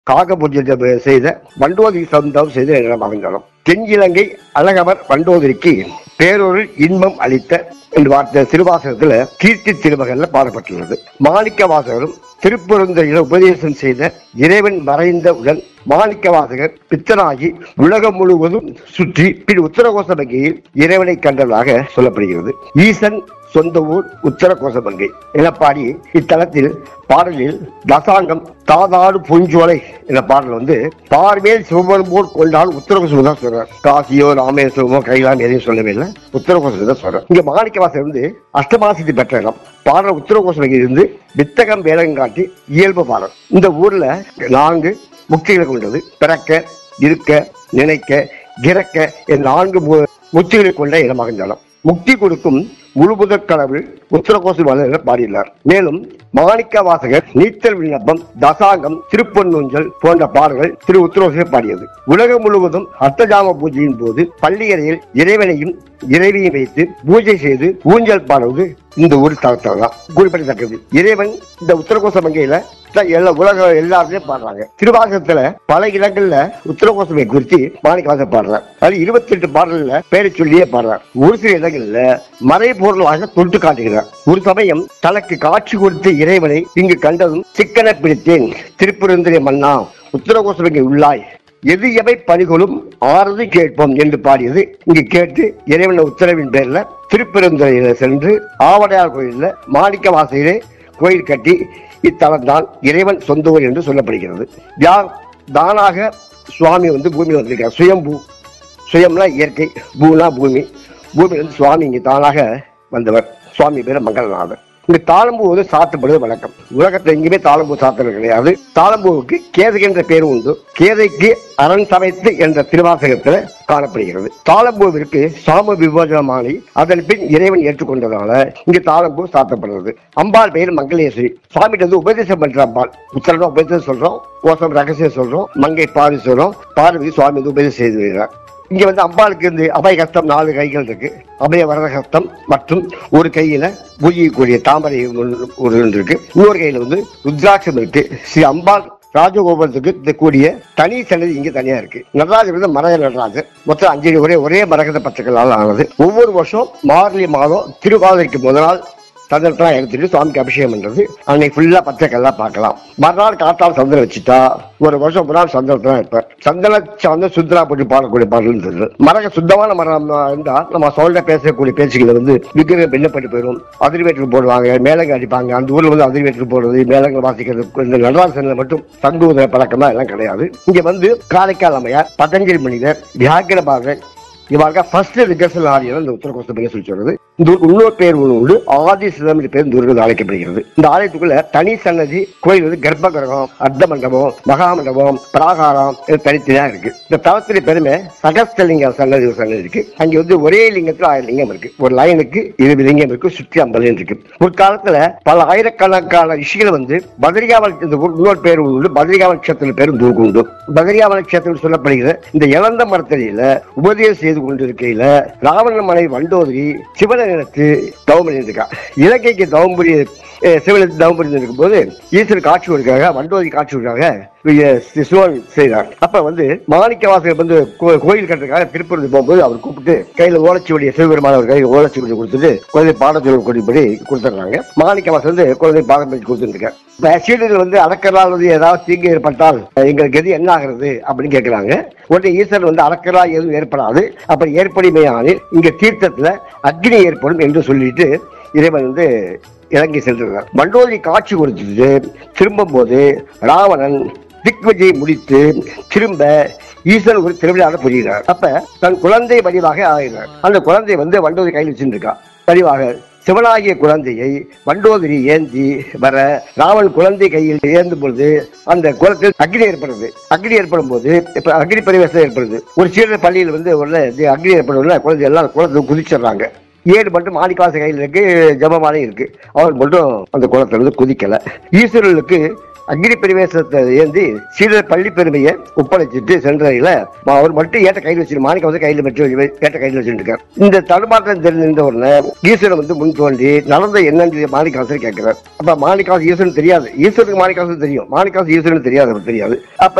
காகபுஜம் செய்த வண்டோதரி சந்தம் செய்த இடமாகின்றன தென்கிழங்கை அழகவர் வண்டோதரிக்கு பேரொரு இன்பம் அளித்த என்று வார்த்தை திருவாசகத்துல கீர்த்தி திருமகன்ல பாடப்பட்டுள்ளது மாணிக்க வாசகரும் திருப்பெருந்துறையில உபதேசம் செய்த இறைவன் மறைந்த உடன் மாணிக்க வாசகர் பித்தனாகி உலகம் முழுவதும் சுற்றி பின் உத்தரகோசமங்கையில் இறைவனை கண்டதாக சொல்லப்படுகிறது ஈசன் சொந்த ஊர் உத்தரகோசமங்கை என பாடி இத்தலத்தில் பாடலில் தசாங்கம் தாதாடு பூஞ்சோலை என்ற பாடல் வந்து பார்மேல் சிவபெரும் போல் கொண்டால் உத்தரகோசம் தான் சொல்றார் காசியோ ராமேஸ்வரமோ கைலாம் எதையும் சொல்லவே இல்லை உத்தரகோசம் தான் சொல்றார் இங்க மாணிக்கவாசர் வந்து அஷ்டமாசித்தி பெற்ற இடம் பாடல் உத்தரகோசம் இருந்து வித்தகம் வேலகம் காட்டி இயல்பு பாடல் இந்த ஊர்ல நான்கு முக்திகளை கொண்டது பிறக்க இருக்க நினைக்க இறக்க என்ற நான்கு மு- முக்திகளை கொண்ட இடமாக இருந்தாலும் முக்தி கொடுக்கும் முழுமுதற் கடவுள் உத்தரகோசி மலர் பாடியுள்ளார் மேலும் மாணிக்க வாசகர் நீச்சல் விண்ணப்பம் தசாங்கம் திருப்பொன்னூஞ்சல் போன்ற பாடல்கள் திரு உத்தரகோசில் பாடியது உலகம் முழுவதும் அர்த்தஜாம பூஜையின் போது பள்ளியறையில் இறைவனையும் இறைவியை வைத்து பூஜை செய்து ஊஞ்சல் பாடுவது இந்த ஊர் தளத்தில் தான் குறிப்பிடத்தக்கது இறைவன் இந்த உத்தரகோச மங்கையில தான் எல்லா உலக எல்லாருமே பாடுறாங்க திருவாசகத்துல பல இடங்கள்ல உத்தரகோசமை குறித்து மாணிக்கவாசர் பாடுறார் அது இருபத்தி எட்டு பாடல்ல பேரை சொல்லியே பாடுறார் ஒரு சில இடங்கள்ல மறைபொருளாக தொட்டு காட்டுகிறார் ஒரு சமயம் தனக்கு காட்சி கொடுத்த இறைவனை இங்கு கண்டதும் சிக்கன பிடித்தேன் திருப்பெருந்துரை மன்னா உத்தரகோசமைக்கு உள்ளாய் எது எவை பணிகளும் ஆறுது கேட்போம் என்று பாடியது இங்கு கேட்டு இறைவன் உத்தரவின் பேர்ல திருப்பெருந்துறையில சென்று ஆவடையார் கோயில்ல மாணிக்க வாசையிலே கோயில் கட்டி இத்தலம் தான் இறைவன் சொந்த ஊர் என்று சொல்லப்படுகிறது யார் தானாக சுவாமி வந்து பூமியில் வந்திருக்கார் சுயம்பூ சுயம்னா இயற்கை பூனா பூமி பூமியில இருந்து சுவாமி இங்கு தானாக வந்தவர் சுவாமி பேரு மங்களநாதர் இங்க தாளம்பூ வந்து சாத்தப்படுவது வழக்கம் உலகத்துல எங்கேயுமே தாளம்பூ சாத்துறது கிடையாது தாளம்பூவுக்கு கேதை என்ற பேர் உண்டு கேதைக்கு அரண் சமைத்து என்ற திருவாசகத்துல காணப்படுகிறது தாளம்பூவிற்கு சாம விபோஜனமானி அதன் பின் இறைவன் ஏற்றுக்கொண்டதால இங்கு தாளம்பூ சாத்தப்படுறது அம்பாள் பெயர் மங்களேஸ்வரி சுவாமிகிட்ட வந்து உபதேசம் பண்ற அம்பாள் உத்தரவா உபதேசம் சொல்றோம் கோசம் ரகசியம் சொல்றோம் மங்கை பார்வை சொல்றோம் பார்வதி சுவாமி வந்து உபதேசம் செய்து வருகிறார் இங்க வந்து அம்பாளுக்கு இருந்து அபய கஸ்தம் நாலு கைகள் இருக்கு அபய வரத கஸ்தம் மற்றும் ஒரு கையில பூஜிக்கக்கூடிய தாமரை ஒன்று ஒரு ஒன்று இருக்கு இன்னொரு கையில வந்து ருத்ராட்சம் இருக்கு ஸ்ரீ அம்பாள் ராஜகோபுரத்துக்கு இந்த கூடிய தனி சன்னதி இங்க தனியா இருக்கு நடராஜர் வந்து மரக நடராஜர் மொத்தம் அஞ்சு ஒரே ஒரே மரகத பச்சைகளால் ஆனது ஒவ்வொரு வருஷம் மார்கழி மாதம் திருவாதிரைக்கு முதல் நாள் சந்திரத்தெல்லாம் எடுத்துட்டு சுவாமிக்கு அபிஷேகம் பண்றது அன்னைக்கு ஃபுல்லா பச்சை கல்லா பார்க்கலாம் மறுநாள் காத்தால் சந்திரன் வச்சுட்டா ஒரு வருஷம் ஒரு நாள் சந்திரத்தான் இருப்பார் சந்தன சார்ந்த சுத்ரா போட்டு பாடக்கூடிய பாடல் இருந்தது மரக சுத்தமான மரம் இருந்தா நம்ம சொல்ல பேசக்கூடிய பேச்சுகளை வந்து விக்கிரகம் பின்னப்பட்டு போயிடும் அதிர்வேற்று போடுவாங்க மேலங்க அடிப்பாங்க அந்த ஊர்ல வந்து அதிர்வேற்று போடுறது மேலங்க வாசிக்கிறது இந்த நடராசனில் மட்டும் தங்குவத பழக்கமா எல்லாம் கிடையாது இங்க வந்து காரைக்கால் அம்மையார் பதஞ்சலி மனிதர் வியாக்கிரபாகர் இவர்கள் ஃபர்ஸ்ட் ரிகர்சல் ஆடியர் இந்த உத்தரகோச பேர் சொல்லி சொல்றது இந்த ஊருக்கு இன்னொரு பேர் ஒன்று உண்டு ஆதி சிதம் என்ற பேர் இந்த ஊருக்கு அழைக்கப்படுகிறது இந்த ஆலயத்துக்குள்ள தனி சன்னதி கோயில் வந்து கர்ப்ப கிரகம் அர்த்த மண்டபம் மகாமண்டபம் பிராகாரம் இது தனித்தனியா இருக்கு இந்த தலத்தின் பெருமை சகஸ்தலிங்க சன்னதி ஒரு சன்னதி இருக்கு அங்க வந்து ஒரே லிங்கத்துல ஆயிரம் லிங்கம் இருக்கு ஒரு லைனுக்கு இருபது லிங்கம் இருக்கு சுற்றி ஐம்பது லிங்கம் இருக்கு ஒரு காலத்துல பல ஆயிரக்கணக்கான ரிஷிகள் வந்து பத்ரிகாவல் இந்த ஊர் இன்னொரு பேர் உண்டு பத்ரிகாவல் கஷேத்திர பேரும் இந்த ஊருக்கு உண்டு பத்ரிகாவல் கஷேத்திரம் சொல்லப்படுகிற இந்த இளந்த மரத்தடியில உபதேசம் செய்து கொண்டிருக்கையில ராவண மனை வண்டோதரி சிவனை நினைத்து தவம் பண்ணியிருக்கா இலங்கைக்கு தவம் புரிய அஹ், சிவனுக்கு தவம் புரிந்து இருக்கும்போது ஈஸ்வரர் காட்சி கொடுக்காக வண்டோதரி காட்சி கொடுக்காக சிவன் செய்தார் அப்ப வந்து மாணிக்க வாசகர் வந்து கோ- கோயில் கட்டுறதுக்காக திருப்பூருக்கு போகும்போது அவர் கூப்பிட்டு கையில ஓலச்சுவடிய சிவபெருமான ஒரு கையில் ஓலச்சுவடி கொடுத்துட்டு குழந்தை பாடச்சொல் கொடிப்படி கொடுத்துட்றாங்க மாணிக்க வாசகர் வந்து குழந்தை பாடம் பற்றி கொடுத்துருக்காங்க இப்ப சீடர்கள் வந்து அடக்கலால் வந்து ஏதாவது தீங்கு ஏற்பட்டால் எங்களுக்கு எது என்ன ஆகிறது அப்படின்னு கேட்கிறாங்க உடனே ஈஸ்வரன் வந்து அடக்கலா எதுவும் ஏற்படாது அப்படி ஏற்படுமையானில் இங்க தீர்த்தத்துல அக்னி ஏற்படும் என்று சொல்லிட்டு இறைவன் வந்து இறங்கி சென்றிருந்தார் மண்டோதரி காட்சி கொடுத்துட்டு திரும்பும் போது ராவணன் திக்விஜயை முடித்து திரும்ப ஈஸ்வரன் ஒரு திருவிழாவை புரிகிறார் அப்ப தன் குழந்தை வடிவாக ஆகிறார் அந்த குழந்தை வந்து வண்டோதரி கையில் வச்சிருக்கா வடிவாக சிவனாகிய குழந்தையை வண்டோதரி ஏந்தி வர ராவன் குழந்தை கையில் ஏந்தும் பொழுது அந்த குளத்தில் அக்னி ஏற்படுது அக்னி ஏற்படும் போது இப்ப அக்னி பரிவேசம் ஏற்படுது ஒரு சீடர் பள்ளியில் வந்து ஒரு இது அக்னி ஏற்படும் குழந்தை எல்லாம் குளத்துல குதிச்சிடுறாங்க ஏடு மட்டும் மாணிக்காச கையில் இருக்கு ஜபமாலையும் இருக்கு அவர் மட்டும் அந்த குளத்துல இருந்து குதிக்கல ஈஸ்வரர்களுக்கு அக்னி பிரவேசத்தை ஏந்தி சீடர் பள்ளி பெருமையை ஒப்படைச்சிட்டு சென்றதில் அவர் மட்டும் ஏட்ட கையில் வச்சிரு மாணிக்க வந்து கையில் வச்சு ஏட்ட கையில் வச்சுட்டு இருக்கார் இந்த தடுமாற்றம் தெரிந்த உடனே ஈஸ்வரன் வந்து முன் தோன்றி நடந்த என்னன்னு மாணிக்காசர் கேட்கிறார் அப்ப மாணிக்காசு ஈஸ்வரன் தெரியாது ஈஸ்வரனுக்கு மாணிக்காசு தெரியும் மாணிக்காசு ஈஸ்வரன் தெரியாது அவர் தெரியாது அப்ப